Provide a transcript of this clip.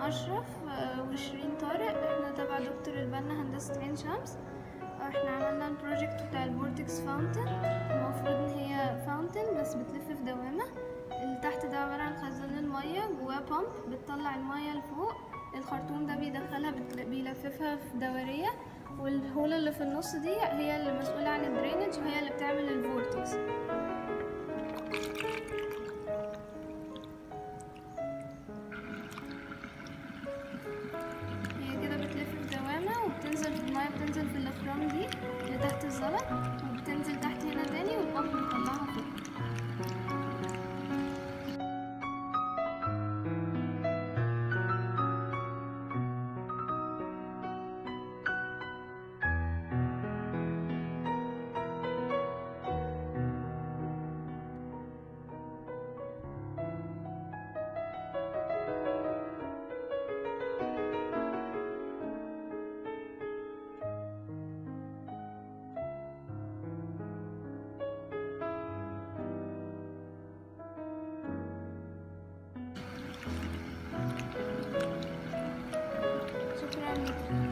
أشرف آه، وشيرين طارق احنا تبع دكتور البنا هندسة عين شمس احنا عملنا البروجكت بتاع الفورتكس فاونتن المفروض ان هي فاونتن بس بتلف في دوامة اللي تحت ده عبارة عن خزان المية جواه بامب بتطلع المية لفوق الخرطوم ده بيدخلها بت- بيلففها في دورية والهولة اللي في النص دي هي اللي مسؤولة عن الدرينج وهي اللي بتعمل الفورتكس هي كده بتلف في دوامة وبتنزل في المية بتنزل في الأخرام دي اللي تحت الزلط وبتنزل تحت هنا تاني والبامب بيطلعها فوق شكرا لك